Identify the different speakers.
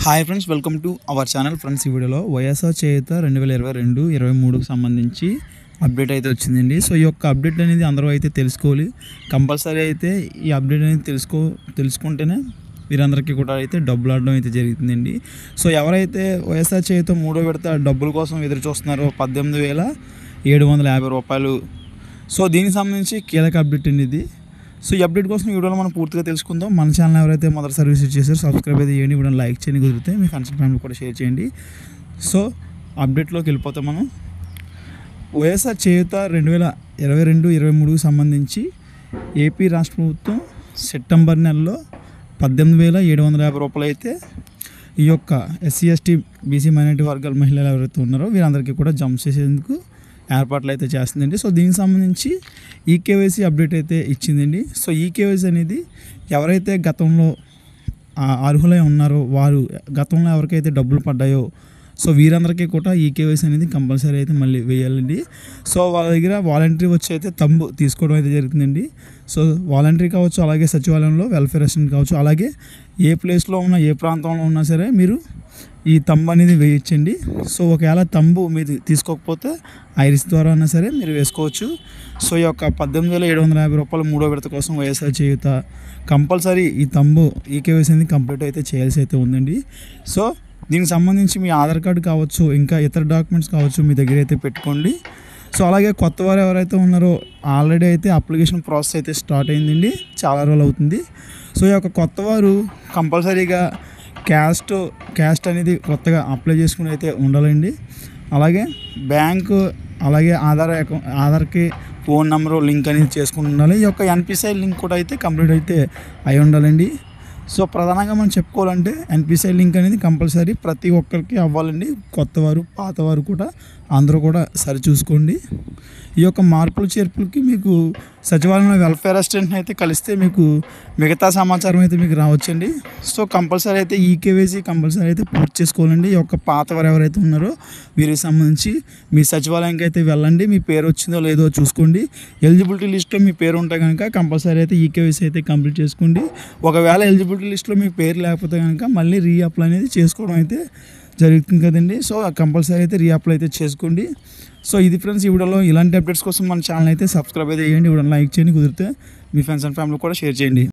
Speaker 1: hi friends welcome to our channel friends ఈ వీడియోలో వైఎస్ఆర్ చేయుత రెండు వేల ఇరవై రెండు ఇరవై మూడుకు సంబంధించి అప్డేట్ అయితే వచ్చిందండి సో ఈ యొక్క అప్డేట్ అనేది అందరూ అయితే తెలుసుకోవాలి కంపల్సరీ అయితే ఈ అప్డేట్ అనేది తెలుసుకో తెలుసుకుంటేనే వీరందరికీ కూడా అయితే డబ్బులు ఆడడం అయితే జరుగుతుందండి సో ఎవరైతే వైఎస్ఆర్ చేయుత మూడో విడత డబ్బుల కోసం ఎదురు చూస్తున్నారో పద్దెనిమిది వేల ఏడు వందల యాభై రూపాయలు సో దీనికి సంబంధించి కీలక అప్డేట్ అండి ఇది సో ఈ అప్డేట్ కోసం ఈ వీడియోలో మనం పూర్తిగా తెలుసుకుందాం మన ఛానల్ ఎవరైతే మొదటి సర్వీస్ చేశారో సబ్స్క్రైబ్ అయితే చేయండి వీడియో లైక్ చేయండి కుదిరితే మీ ఫ్రెండ్స్ ఫ్యామిలీ కూడా షేర్ చేయండి సో అప్డేట్లోకి వెళ్ళిపోతాం మనం వైఎస్ఆర్ చేయుత రెండు వేల ఇరవై రెండు ఇరవై మూడుకు సంబంధించి ఏపీ రాష్ట్ర ప్రభుత్వం సెప్టెంబర్ నెలలో పద్దెనిమిది వేల ఏడు వందల యాభై రూపాయలు అయితే ఈ యొక్క ఎస్సీ ఎస్టీ బీసీ మైనారిటీ వర్గాల మహిళలు ఎవరైతే ఉన్నారో వీరందరికీ కూడా జంప్ చేసేందుకు ఏర్పాట్లు అయితే చేస్తుందండి సో దీనికి సంబంధించి ఈకేవైసీ అప్డేట్ అయితే ఇచ్చిందండి సో ఈకేవైసీ అనేది ఎవరైతే గతంలో ఆ అర్హులై ఉన్నారో వారు గతంలో ఎవరికైతే డబ్బులు పడ్డాయో సో వీరందరికీ కూడా ఈ కేవైసీ అనేది కంపల్సరీ అయితే మళ్ళీ వేయాలండి సో వాళ్ళ దగ్గర వాలంటరీ వచ్చి అయితే తంబు తీసుకోవడం అయితే జరుగుతుందండి సో వాలంటరీ కావచ్చు అలాగే సచివాలయంలో వెల్ఫేర్ అసిస్టెంట్ కావచ్చు అలాగే ఏ ప్లేస్లో ఉన్న ఏ ప్రాంతంలో ఉన్నా సరే మీరు ఈ తంబు అనేది వేయించండి సో ఒకవేళ తంబు మీరు తీసుకోకపోతే ఐరిస్ ద్వారా అయినా సరే మీరు వేసుకోవచ్చు సో ఈ యొక్క పద్దెనిమిది వేల ఏడు వందల యాభై రూపాయలు మూడో విడత కోసం వైఎస్ఆర్ చేయుత కంపల్సరీ ఈ తంబు ఈ కేవైసీ అనేది కంప్లీట్ అయితే చేయాల్సి అయితే ఉందండి సో దీనికి సంబంధించి మీ ఆధార్ కార్డు కావచ్చు ఇంకా ఇతర డాక్యుమెంట్స్ కావచ్చు మీ దగ్గర అయితే పెట్టుకోండి సో అలాగే కొత్త వారు ఎవరైతే ఉన్నారో ఆల్రెడీ అయితే అప్లికేషన్ ప్రాసెస్ అయితే స్టార్ట్ అయిందండి చాలా రోజులు అవుతుంది సో ఈ యొక్క కొత్త వారు కంపల్సరీగా క్యాస్ట్ క్యాస్ట్ అనేది కొత్తగా అప్లై చేసుకుని అయితే ఉండాలండి అలాగే బ్యాంకు అలాగే ఆధార్ అకౌంట్ ఆధార్కి ఫోన్ నెంబర్ లింక్ అనేది చేసుకుని ఉండాలి ఈ యొక్క ఎన్పిసిఐ లింక్ కూడా అయితే కంప్లీట్ అయితే అయి ఉండాలండి సో ప్రధానంగా మనం చెప్పుకోవాలంటే ఎన్పిసిఐ లింక్ అనేది కంపల్సరీ ప్రతి ఒక్కరికి అవ్వాలండి కొత్తవారు పాతవారు కూడా అందరూ కూడా సరి చూసుకోండి ఈ యొక్క మార్పులు చేర్పులకి మీకు సచివాలయంలో వెల్ఫేర్ అసిస్టెంట్ని అయితే కలిస్తే మీకు మిగతా సమాచారం అయితే మీకు రావచ్చండి సో కంపల్సరీ అయితే ఈ కేవైసీ కంపల్సరీ అయితే పూర్తి చేసుకోవాలండి ఈ యొక్క పాతవారు ఎవరైతే ఉన్నారో వీరికి సంబంధించి మీ సచివాలయంకి అయితే వెళ్ళండి మీ పేరు వచ్చిందో లేదో చూసుకోండి ఎలిజిబిలిటీ లిస్ట్లో మీ పేరు ఉంటే కనుక కంపల్సరీ అయితే ఈ కేవైసీ అయితే కంప్లీట్ చేసుకోండి ఒకవేళ ఎలిజిబిలిటీ లిస్ట్లో మీ పేరు లేకపోతే కనుక మళ్ళీ రీఅప్లై అనేది చేసుకోవడం అయితే జరుగుతుంది కదండి సో కంపల్సరీ అయితే రీఅప్లై అయితే చేసుకోండి సో ఇది ఫ్రెండ్స్ ఈ వీడియోలో ఇలాంటి అప్డేట్స్ కోసం మన ఛానల్ అయితే సబ్స్క్రైబ్ అయితే చేయండి వీడియో లైక్ చేయండి కుదిరితే మీ ఫ్రెండ్స్ అండ్ ఫ్యామిలీ కూడా షేర్ చేయండి